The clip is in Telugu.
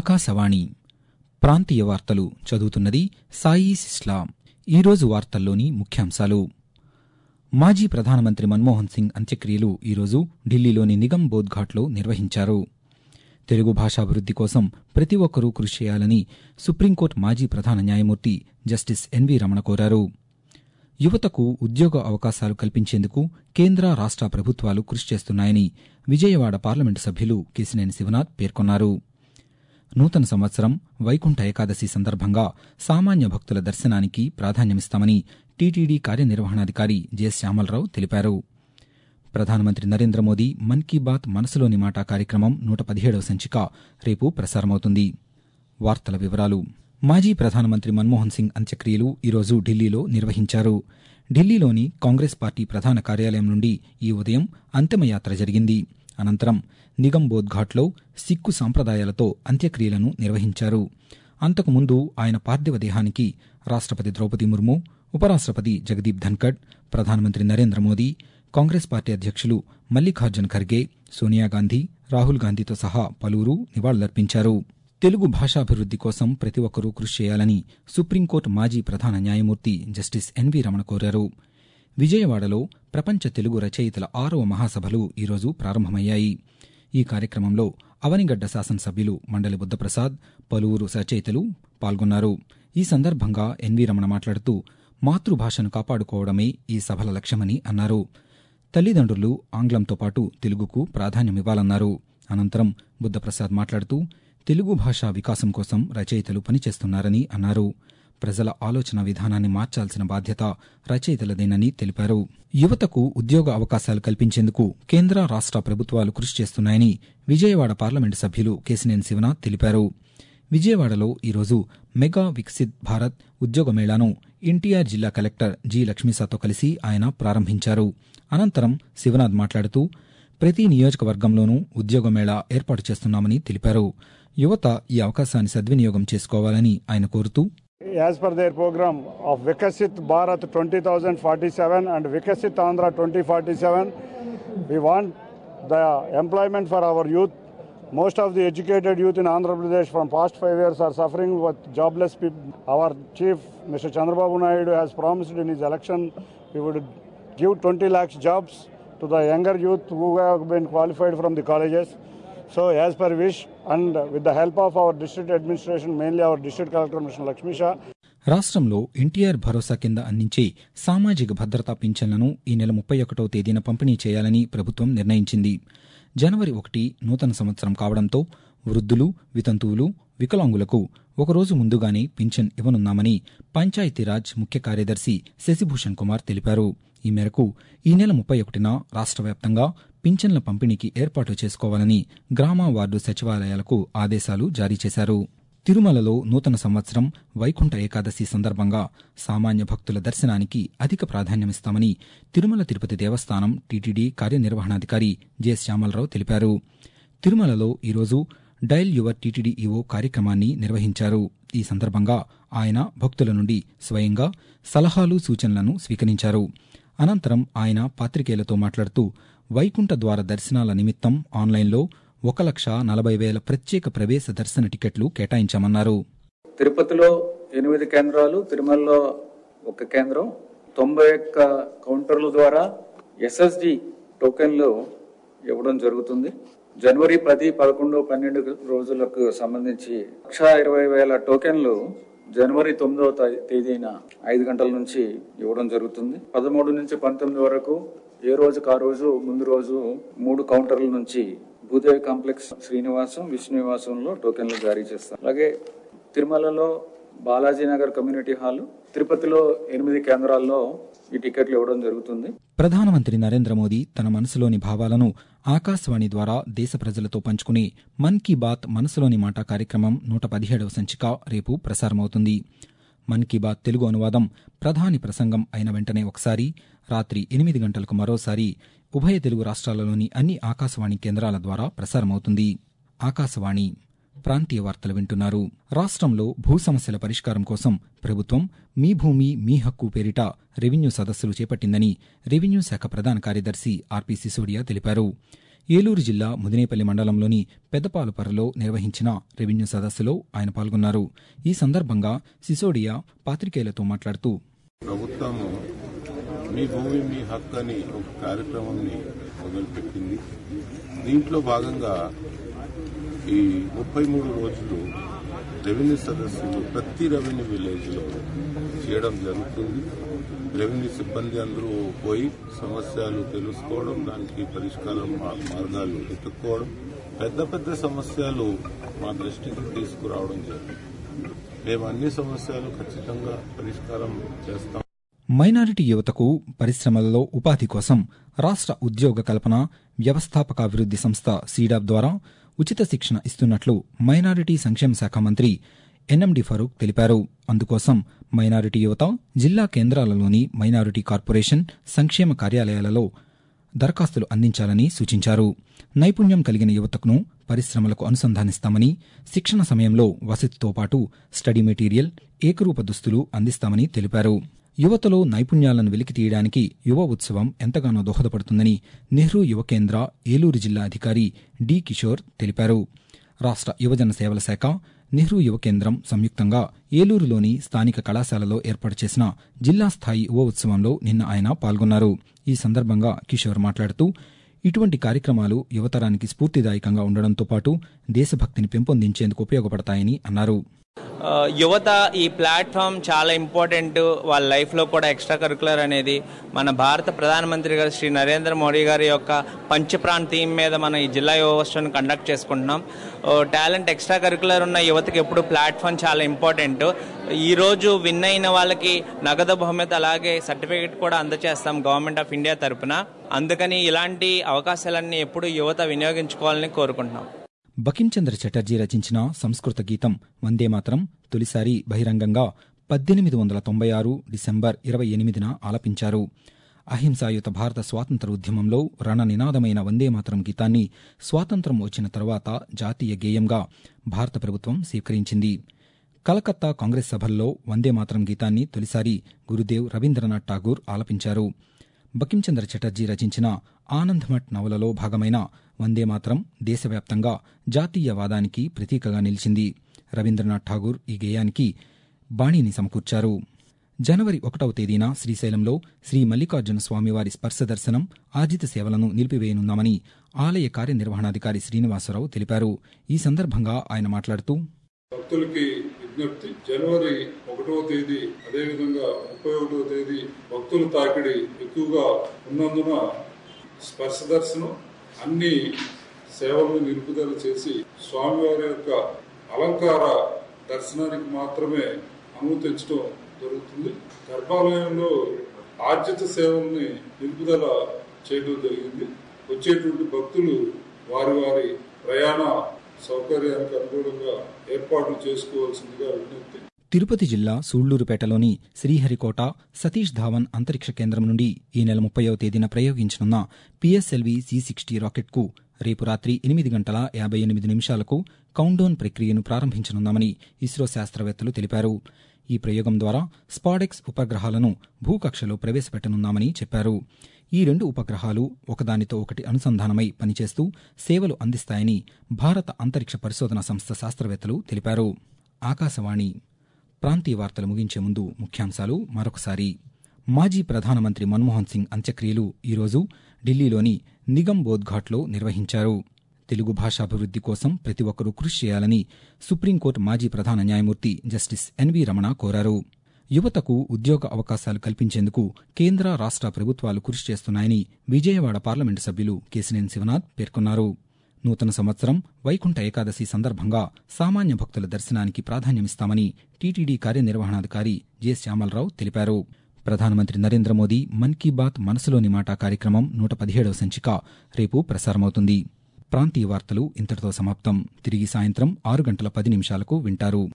ఆకాశవాణి ప్రాంతీయ వార్తలు చదువుతున్నది సాయి సిస్లా ఈరోజు వార్తల్లోని ముఖ్యాంశాలు మాజీ ప్రధానమంత్రి మన్మోహన్ సింగ్ అంత్యక్రియలు ఈరోజు ఢిల్లీలోని నిగమ్ బోధ్ ఘాట్లో నిర్వహించారు తెలుగు భాషాభివృద్ది కోసం ప్రతి ఒక్కరూ కృషి చేయాలని సుప్రీంకోర్టు మాజీ ప్రధాన న్యాయమూర్తి జస్టిస్ ఎన్వీ రమణ కోరారు యువతకు ఉద్యోగ అవకాశాలు కల్పించేందుకు కేంద్ర రాష్ట ప్రభుత్వాలు కృషి చేస్తున్నాయని విజయవాడ పార్లమెంటు సభ్యులు కేసినేని శివనాథ్ పేర్కొన్నారు నూతన సంవత్సరం వైకుంఠ ఏకాదశి సందర్భంగా సామాన్య భక్తుల దర్శనానికి ప్రాధాన్యమిస్తామని టీటీడీ కార్యనిర్వహణాధికారి జె శ్యామలరావు తెలిపారు ప్రధానమంత్రి నరేంద్ర మోదీ మన్ కీ బాత్ మనసులోని మాట కార్యక్రమం నూట పదిహేడవ సంచిక రేపు ప్రసారమవుతుంది వార్తల వివరాలు మాజీ ప్రధానమంత్రి మన్మోహన్ సింగ్ అంత్యక్రియలు ఈరోజు ఢిల్లీలో నిర్వహించారు ఢిల్లీలోని కాంగ్రెస్ పార్టీ ప్రధాన కార్యాలయం నుండి ఈ ఉదయం అంతిమయాత్ర జరిగింది అనంతరం నిగంబోధ్ ఘాట్లో సిక్కు సాంప్రదాయాలతో అంత్యక్రియలను నిర్వహించారు అంతకుముందు ఆయన పార్థివ దేహానికి రాష్టపతి ద్రౌపది ముర్ము ఉపరాష్టపతి జగదీప్ ధన్కడ్ ప్రధానమంత్రి నరేంద్ర మోదీ కాంగ్రెస్ పార్టీ అధ్యక్షులు మల్లికార్జున్ ఖర్గే సోనియాగాంధీ రాహుల్ గాంధీతో సహా పలువురు నివాళులర్పించారు తెలుగు భాషాభివృద్ది కోసం ప్రతి ఒక్కరూ కృషి చేయాలని సుప్రీంకోర్టు మాజీ ప్రధాన న్యాయమూర్తి జస్టిస్ ఎన్వీ రమణ కోరారు విజయవాడలో ప్రపంచ తెలుగు రచయితల ఆరవ మహాసభలు ఈరోజు ప్రారంభమయ్యాయి ఈ కార్యక్రమంలో అవనిగడ్డ శాసనసభ్యులు మండలి బుద్ధప్రసాద్ పలువురు రచయితలు పాల్గొన్నారు ఈ సందర్భంగా ఎన్వీ రమణ మాట్లాడుతూ మాతృభాషను కాపాడుకోవడమే ఈ సభల లక్ష్యమని అన్నారు తల్లిదండ్రులు ఆంగ్లంతో పాటు తెలుగుకు ప్రాధాన్యమివ్వాలన్నారు అనంతరం బుద్ధప్రసాద్ మాట్లాడుతూ తెలుగు భాషా వికాసం కోసం రచయితలు పనిచేస్తున్నారని అన్నారు ప్రజల ఆలోచన విధానాన్ని మార్చాల్సిన బాధ్యత రచయితలదేనని తెలిపారు యువతకు ఉద్యోగ అవకాశాలు కల్పించేందుకు కేంద్ర రాష్ట ప్రభుత్వాలు కృషి చేస్తున్నాయని విజయవాడ పార్లమెంటు సభ్యులు కేసినేని శివనాథ్ తెలిపారు విజయవాడలో ఈరోజు మెగా వికసిత్ భారత్ ఉద్యోగ మేళాను ఎన్టీఆర్ జిల్లా కలెక్టర్ జి లక్ష్మీసాతో కలిసి ఆయన ప్రారంభించారు అనంతరం శివనాథ్ మాట్లాడుతూ ప్రతి నియోజకవర్గంలోనూ ఉద్యోగ మేళా ఏర్పాటు చేస్తున్నామని తెలిపారు యువత ఈ అవకాశాన్ని సద్వినియోగం చేసుకోవాలని ఆయన కోరుతూ as per their program of Vikasit Bharat 2047 and Vikasit Andhra 2047, we want the employment for our youth. Most of the educated youth in Andhra Pradesh from past five years are suffering with jobless people. Our chief, Mr. Chandrababu Naidu, has promised in his election he would give 20 lakhs jobs to the younger youth who have been qualified from the colleges. So, as per wish, and with the help of our district administration, mainly our district collector, Mr. Lakshmi Shah, రాష్ట్రంలో ఎన్టీఆర్ భరోసా కింద అందించే సామాజిక భద్రతా పింఛన్లను ఈ నెల ముప్పై ఒకటో తేదీన పంపిణీ చేయాలని ప్రభుత్వం నిర్ణయించింది జనవరి ఒకటి నూతన సంవత్సరం కావడంతో వృద్ధులు వితంతువులు వికలాంగులకు ఒకరోజు ముందుగానే పింఛన్ ఇవ్వనున్నామని పంచాయతీరాజ్ ముఖ్య కార్యదర్శి శశిభూషణ్ కుమార్ తెలిపారు ఈ మేరకు ఈ నెల ముప్పై ఒకటిన రాష్ట్ర వ్యాప్తంగా పింఛన్ల పంపిణీకి ఏర్పాట్లు చేసుకోవాలని గ్రామ వార్డు సచివాలయాలకు ఆదేశాలు జారీ చేశారు తిరుమలలో నూతన సంవత్సరం వైకుంఠ ఏకాదశి సందర్భంగా సామాన్య భక్తుల దర్శనానికి అధిక ప్రాధాన్యమిస్తామని తిరుమల తిరుపతి దేవస్థానం టీటీడీ కార్యనిర్వహణాధికారి జె శ్యామలరావు తెలిపారు తిరుమలలో ఈరోజు డైల్ యువర్ టీటీడీ ఈవో కార్యక్రమాన్ని నిర్వహించారు ఈ సందర్భంగా ఆయన భక్తుల నుండి స్వయంగా సలహాలు సూచనలను స్వీకరించారు అనంతరం ఆయన పాత్రికేయులతో మాట్లాడుతూ వైకుంఠ ద్వార దర్శనాల నిమిత్తం ఆన్లైన్లో ఒక లక్ష నలభై వేల ప్రత్యేక ప్రవేశ దర్శన టికెట్లు కేటాయించామన్నారు తిరుపతిలో ఎనిమిది కేంద్రాలు తిరుమలలో ఒక కేంద్రం తొంభై ఒక్క కౌంటర్ల ద్వారా ఎస్ఎస్డి టోకెన్లు ఇవ్వడం జరుగుతుంది జనవరి పది పదకొండు పన్నెండు రోజులకు సంబంధించి లక్ష ఇరవై వేల టోకెన్లు జనవరి తొమ్మిదవ తా- తేదీన ఐదు గంటల నుంచి ఇవ్వడం జరుగుతుంది పదమూడు నుంచి పంతొమ్మిది వరకు ఏ రోజుకు ఆ రోజు ముందు రోజు మూడు కౌంటర్ల నుంచి భూదేవి కాంప్లెక్స్ శ్రీనివాసం విష్ణునివాసంలో టోకెన్లు జారీ చేస్తారు అలాగే తిరుమలలో బాలాజీ నగర్ కమ్యూనిటీ హాల్ తిరుపతిలో ఎనిమిది కేంద్రాల్లో ఈ టికెట్లు ఇవ్వడం జరుగుతుంది ప్రధానమంత్రి నరేంద్ర మోదీ తన మనసులోని భావాలను ఆకాశవాణి ద్వారా దేశ ప్రజలతో పంచుకునే మన్ కీ బాత్ మనసులోని మాట కార్యక్రమం నూట పదిహేడవ సంచిక రేపు ప్రసారమవుతుంది మన్ కీ బాత్ తెలుగు అనువాదం ప్రధాని ప్రసంగం అయిన వెంటనే ఒకసారి రాత్రి ఎనిమిది గంటలకు మరోసారి ఉభయ తెలుగు రాష్ట్రాలలోని అన్ని ఆకాశవాణి కేంద్రాల ద్వారా ప్రసారమవుతుంది ఆకాశవాణి ప్రాంతీయ వార్తలు వింటున్నారు రాష్ట్రంలో భూ సమస్యల పరిష్కారం కోసం ప్రభుత్వం మీ భూమి మీ హక్కు పేరిట రెవెన్యూ సదస్సులు చేపట్టిందని రెవెన్యూ శాఖ ప్రధాన కార్యదర్శి ఆర్పి సిసోడియా తెలిపారు ఏలూరు జిల్లా ముదినేపల్లి మండలంలోని పెద్దపాలుపరలో నిర్వహించిన రెవెన్యూ సదస్సులో ఆయన పాల్గొన్నారు ఈ సందర్భంగా సిసోడియా పాత్రికేయులతో మాట్లాడుతూ ప్రభుత్వము మీ భూమి మీ హక్కు అని ఒక కార్యక్రమాన్ని మొదలుపెట్టింది దీంట్లో భాగంగా ఈ ముప్పై మూడు రోజులు రెవెన్యూ సదస్సులు ప్రతి రెవెన్యూ విలేజ్ లో చేయడం జరుగుతుంది రెవెన్యూ సిబ్బంది అందరూ పోయి సమస్యలు తెలుసుకోవడం దానికి పరిష్కారం మా- మార్గాలు వెతుక్కోవడం పెద్ద పెద్ద సమస్యలు మా దృష్టికి తీసుకురావడం జరిగింది మేము అన్ని సమస్యలు ఖచ్చితంగా పరిష్కారం చేస్తాం మైనారిటీ యువతకు పరిశ్రమలలో ఉపాధి కోసం రాష్ట్ర ఉద్యోగ కల్పన వ్యవస్థాపకాభివృద్ది సంస్థ సీడాప్ ద్వారా ఉచిత శిక్షణ ఇస్తున్నట్లు మైనారిటీ సంక్షేమ శాఖ మంత్రి ఎన్ఎండి ఫరూక్ తెలిపారు అందుకోసం మైనారిటీ యువత జిల్లా కేంద్రాలలోని మైనారిటీ కార్పొరేషన్ సంక్షేమ కార్యాలయాలలో దరఖాస్తులు అందించాలని సూచించారు నైపుణ్యం కలిగిన యువతకును పరిశ్రమలకు అనుసంధానిస్తామని శిక్షణ సమయంలో వసతితో పాటు స్టడీ మెటీరియల్ ఏకరూప దుస్తులు అందిస్తామని తెలిపారు యువతలో నైపుణ్యాలను వెలికితీయడానికి యువ ఉత్సవం ఎంతగానో దోహదపడుతుందని నెహ్రూ యువ కేంద్ర ఏలూరు జిల్లా అధికారి డి కిషోర్ తెలిపారు రాష్ట్ర యువజన సేవల శాఖ నెహ్రూ యువ కేంద్రం సంయుక్తంగా ఏలూరులోని స్థానిక కళాశాలలో ఏర్పాటు చేసిన జిల్లా స్థాయి యువ ఉత్సవంలో నిన్న ఆయన పాల్గొన్నారు ఈ సందర్భంగా కిషోర్ మాట్లాడుతూ ఇటువంటి కార్యక్రమాలు యువతరానికి స్ఫూర్తిదాయకంగా ఉండడంతో పాటు దేశభక్తిని పెంపొందించేందుకు ఉపయోగపడతాయని అన్నారు ఆ, యువత ఈ ప్లాట్ఫామ్ చాలా ఇంపార్టెంట్ వాళ్ళ లైఫ్లో కూడా ఎక్స్ట్రా కరికులర్ అనేది మన భారత ప్రధానమంత్రి గారు శ్రీ నరేంద్ర మోడీ గారి యొక్క పంచప్రాణ్ థీమ్ మీద మనం ఈ జిల్లా యువోత్సవం కండక్ట్ చేసుకుంటున్నాం టాలెంట్ ఎక్స్ట్రా కరికులర్ ఉన్న యువతకి ఎప్పుడు ప్లాట్ఫామ్ చాలా ఇంపార్టెంట్ ఈ రోజు విన్ అయిన వాళ్ళకి నగదు బహుమతి అలాగే సర్టిఫికేట్ కూడా అందజేస్తాం గవర్నమెంట్ ఆఫ్ ఇండియా తరపున అందుకని ఇలాంటి అవకాశాలన్నీ ఎప్పుడు యువత వినియోగించుకోవాలని కోరుకుంటున్నాం బకించంద్ర చటర్జీ రచించిన సంస్కృత గీతం వందేమాతరం తొలిసారి బహిరంగంగా పద్దెనిమిది వందల తొంభై ఆరు డిసెంబర్ ఇరవై ఎనిమిదిన ఆలపించారు అహింసాయుత భారత స్వాతంత్ర ఉద్యమంలో రణ నినాదమైన వందేమాతరం గీతాన్ని స్వాతంత్రం వచ్చిన తరువాత జాతీయ గేయంగా భారత ప్రభుత్వం స్వీకరించింది కలకత్తా కాంగ్రెస్ సభల్లో వందేమాతరం గీతాన్ని తొలిసారి గురుదేవ్ రవీంద్రనాథ్ ఠాగూర్ ఆలపించారు బకించంద్ర చటర్జీ రచించిన ఆనందమఠ్ నవలలో భాగమైన వందేమాతరం దేశవ్యాప్తంగా జాతీయవాదానికి ప్రతీకగా నిలిచింది రవీంద్రనాథ్ ఠాగూర్ ఈ గేయానికి బాణీని సమకూర్చారు జనవరి ఒకటవ తేదీన శ్రీశైలంలో శ్రీ మల్లికార్జున స్వామివారి స్పర్శ దర్శనం ఆర్జిత సేవలను నిలిపివేయనున్నామని ఆలయ కార్యనిర్వహణాధికారి శ్రీనివాసరావు తెలిపారు ఈ సందర్భంగా ఆయన మాట్లాడుతూ భక్తులకి విజ్ఞప్తి జనవరి ఒకటవ తేదీ అదేవిధంగా ముప్పై ఒకటవ తేదీ భక్తుల తాకిడి ఎక్కువగా ఉన్నందున స్పర్శ దర్శనం అన్ని సేవలను నిలుపుదల చేసి స్వామివారి యొక్క అలంకార దర్శనానికి మాత్రమే అనుమతించడం జరుగుతుంది గర్భాలయంలో ఆర్జిత సేవల్ని నిలుపుదల చేయడం జరిగింది వచ్చేటువంటి భక్తులు వారి వారి ప్రయాణ సౌకర్యానికి అనుగుణంగా ఏర్పాట్లు చేసుకోవాల్సిందిగా విజ్ఞప్తి తిరుపతి జిల్లా సూళ్లూరుపేటలోని శ్రీహరికోట సతీష్ ధావన్ అంతరిక్ష కేంద్రం నుండి ఈ నెల ముప్పైవ తేదీన ప్రయోగించనున్న పిఎస్ఎల్వి సి సిక్స్టీ రాకెట్కు రేపు రాత్రి ఎనిమిది గంటల యాభై ఎనిమిది నిమిషాలకు కౌంట్డౌన్ ప్రక్రియను ప్రారంభించనున్నామని ఇస్రో శాస్త్రవేత్తలు తెలిపారు ఈ ప్రయోగం ద్వారా స్పాడెక్స్ ఉపగ్రహాలను భూకక్షలో ప్రవేశపెట్టనున్నామని చెప్పారు ఈ రెండు ఉపగ్రహాలు ఒకదానితో ఒకటి అనుసంధానమై పనిచేస్తూ సేవలు అందిస్తాయని భారత అంతరిక్ష పరిశోధన సంస్థ శాస్త్రవేత్తలు తెలిపారు ఆకాశవాణి ప్రాంతీయ వార్తలు ముగించే ముందు ముఖ్యాంశాలు మరొకసారి మాజీ ప్రధానమంత్రి మన్మోహన్ సింగ్ అంత్యక్రియలు ఈరోజు ఢిల్లీలోని నిగమ్ బోధ్ఘాట్లో నిర్వహించారు తెలుగు భాషాభివృద్ది కోసం ప్రతి ఒక్కరూ కృషి చేయాలని సుప్రీంకోర్టు మాజీ ప్రధాన న్యాయమూర్తి జస్టిస్ ఎన్వి రమణ కోరారు యువతకు ఉద్యోగ అవకాశాలు కల్పించేందుకు కేంద్ర రాష్ట్ర ప్రభుత్వాలు కృషి చేస్తున్నాయని విజయవాడ పార్లమెంటు సభ్యులు కేసినేని శివనాథ్ పేర్కొన్నారు నూతన సంవత్సరం వైకుంఠ ఏకాదశి సందర్భంగా సామాన్య భక్తుల దర్శనానికి ప్రాధాన్యమిస్తామని టీటీడీ కార్యనిర్వహణాధికారి జె శ్యామలరావు తెలిపారు ప్రధానమంత్రి నరేంద్ర మోదీ మన్ కీ బాత్ మనసులోని మాట కార్యక్రమం నూట పదిహేడవ సంచిక రేపు ప్రసారమవుతుంది ప్రాంతీయ వార్తలు ఇంతటితో సమాప్తం తిరిగి సాయంత్రం ఆరు గంటల పది నిమిషాలకు వింటారు